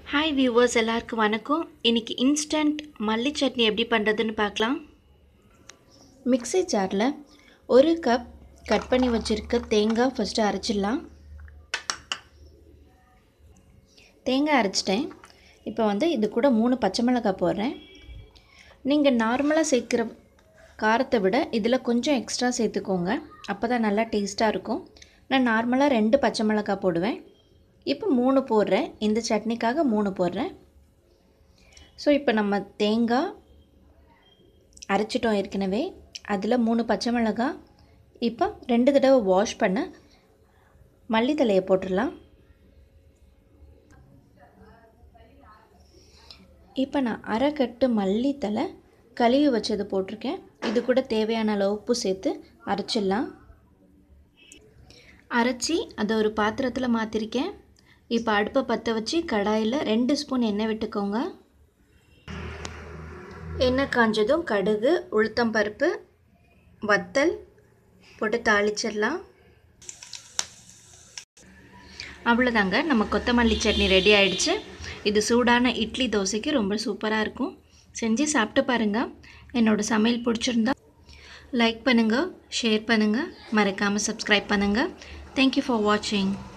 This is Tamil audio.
ஹாய் வியூவர்ஸ் எல்லாருக்கும் வணக்கம் இன்றைக்கி இன்ஸ்டன்ட் மல்லி சட்னி எப்படி பண்ணுறதுன்னு பார்க்கலாம் மிக்ஸி ஜாரில் ஒரு கப் கட் பண்ணி வச்சுருக்க தேங்காய் ஃபஸ்ட்டு அரைச்சிடலாம் தேங்காய் அரைச்சிட்டேன் இப்போ வந்து இது கூட மூணு பச்சை மிளகாய் போடுறேன் நீங்கள் நார்மலாக சேர்க்குற காரத்தை விட இதில் கொஞ்சம் எக்ஸ்ட்ரா சேர்த்துக்கோங்க அப்போ தான் நல்லா டேஸ்ட்டாக இருக்கும் நான் நார்மலாக ரெண்டு பச்சை மிளகாய் போடுவேன் இப்போ மூணு போடுறேன் இந்த சட்னிக்காக மூணு போடுறேன் ஸோ இப்போ நம்ம தேங்காய் அரைச்சிட்டோம் ஏற்கனவே அதில் மூணு பச்சை மிளகாய் இப்போ ரெண்டு தடவை வாஷ் பண்ண மல்லித்தலையை போட்டுடலாம் இப்போ நான் அரை கட்டு மல்லித்தலை கழுவி வச்சது போட்டிருக்கேன் இது கூட தேவையான அளவு உப்பு சேர்த்து அரைச்சிடலாம் அரைச்சி அதை ஒரு பாத்திரத்தில் மாற்றிருக்கேன் இப்போ அடுப்பை பற்ற வச்சு கடாயில் ரெண்டு ஸ்பூன் எண்ணெய் விட்டுக்கோங்க எண்ணெய் காஞ்சதும் கடுகு உளுத்தம் பருப்பு வத்தல் போட்டு தாளிச்சிடலாம் அவ்வளோதாங்க நம்ம கொத்தமல்லி சட்னி ரெடி ஆயிடுச்சு இது சூடான இட்லி தோசைக்கு ரொம்ப சூப்பராக இருக்கும் செஞ்சு சாப்பிட்டு பாருங்கள் என்னோடய சமையல் பிடிச்சிருந்தா லைக் பண்ணுங்கள் ஷேர் பண்ணுங்கள் மறக்காமல் சப்ஸ்கிரைப் பண்ணுங்கள் தேங்க்யூ ஃபார் வாட்சிங்